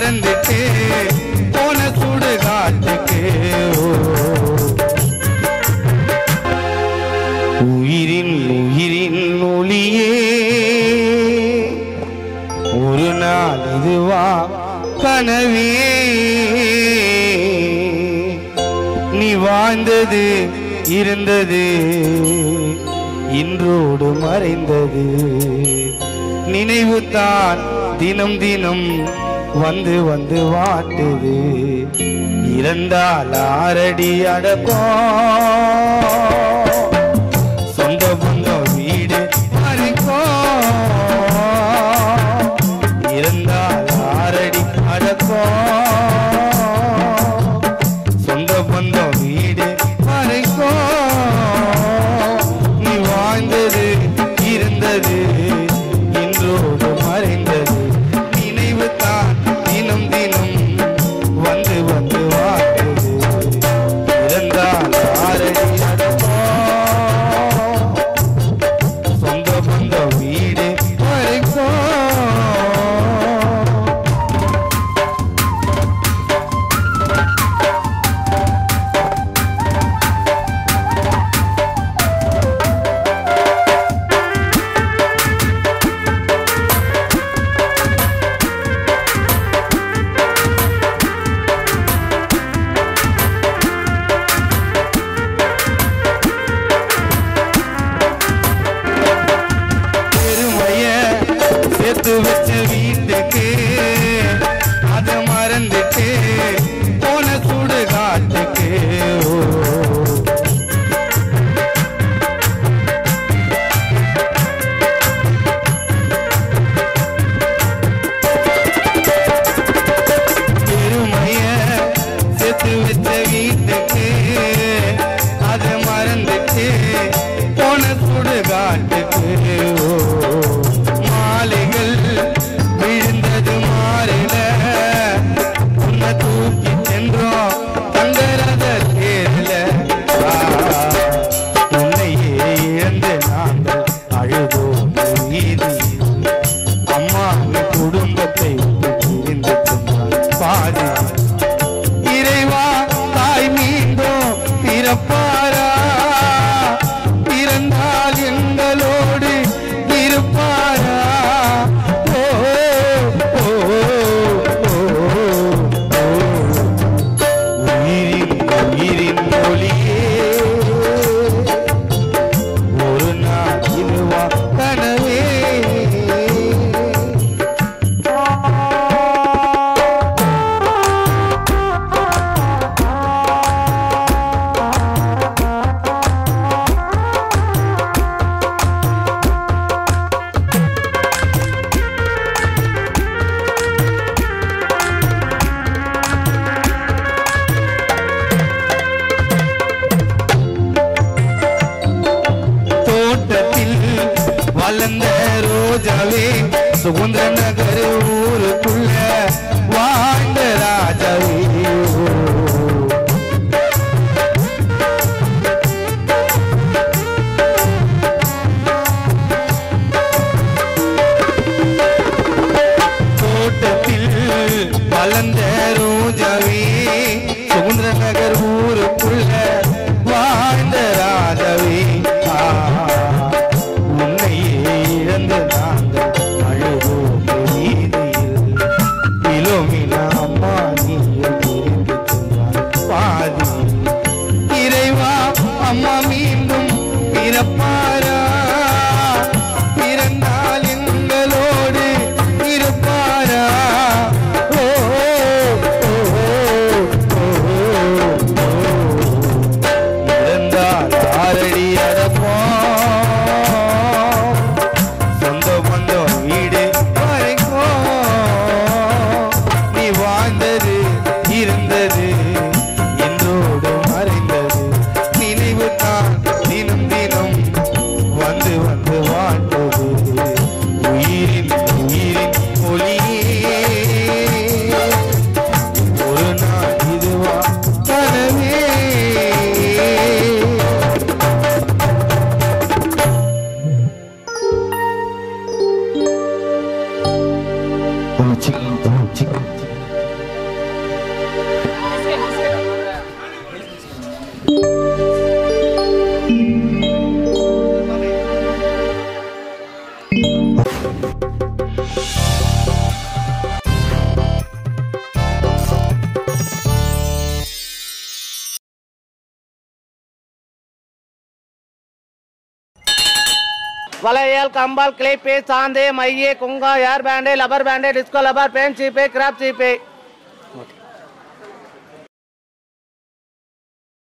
மறந்துட்டு போன சுடு காட்டுக்கு ஓ. உயிரின் உயிரின் ஒளியே ஒரு நாள் இதுவா கனவே நீ வாழ்ந்தது இருந்தது இன்றோடு மறைந்தது நினைவு தான் தினம் தினம் வந்து வந்து வாட்டுது இறந்தால் ஆரடி அடக்கம் சொந்த பந்தம் வீடு மறைக்கும் இருந்தால் ஆரடி அடக்கம் சொந்த பந்தம் வீடு மறைக்கும் நீ வாழ்ந்தது இருந்தது இன்றோடு மறைந்தது நினைவு தான் தினம் தினம் வந்து வந்து வாட்டுது இருந்தால் ஆரடி அடக்கம் சொந்த பந்த வீடு வரைக்கும் பெருமைய சேர்த்து வச்ச வீட்டுக்கு அத மறந்துட்டு போன சுடு காட்டுக்கு ஓ. பெருமைய சேர்த்து வச்ச வீட்டுக்கு அத மறந்துட்டு போன சுடுகாட்டுக்கு ஓ. மாலைகள் விழுந்தது மாறில உன்னை தூக்கி சென்றோம் தங்கரத தேர்ல உன்னையே இழந்து நாங்கள் அழுதோம் வீதியில் அம்மா நீ குடும்பத்தை விட்டு பிரிந்து சென்றாய் பாதி இறைவா தாய் மீண்டும் பிறப்பாரா பிறந்தால் எங்களோடு இருப்பாரா ஓ, ஓ, ஓ, ஓ. உயிரின் உயிரின் ஒளியே ஒரு நாள் இதுவா கனவே தோட்டத்தில் வளர்ந்த ரோஜாவே சுதந்திர நகர் ஊருக்குள்ள வாழ்ந்த ராஜாவே தோட்டத்தில் வளர்ந்த ரோஜாவே சுதந்திர நகர் ஊருக்குள்ள வாழ்ந்த ராஜாவே ஆ, உன்னையே இழந்து நாங்கள் அழுதோம் வீதியில் பிலோமினா அம்மா நீயும் பிரிந்து சென்றாய் பாதி இறைவா அம்மா மீண்டும் பிறப்பாரா பிறந்தால் எங்களோடு இருப்பாரா ஓ, ஓ, ஓ, ஓ, ஓ. இறந்தால் ஆரடி அடப்போம் சொந்த பந்தம் வீடு வரைக்கும் நீ வாழ்ந்தது இருந்தது என்றோடு மறைந்தது நினைவு தான் தினம் தினம் வந்து வந்து வாழ்ந்தது உயிரின் உயிரின் ஒளியே ஒரு நாள் இதுவா கனவே Oh, chicken, oh, chicken. வளையல் கம்பால் கிளிப்பு சாந்து மைய குங்கா hair band rubber band disco rubber band சீப்பு கிராப் சீப்பு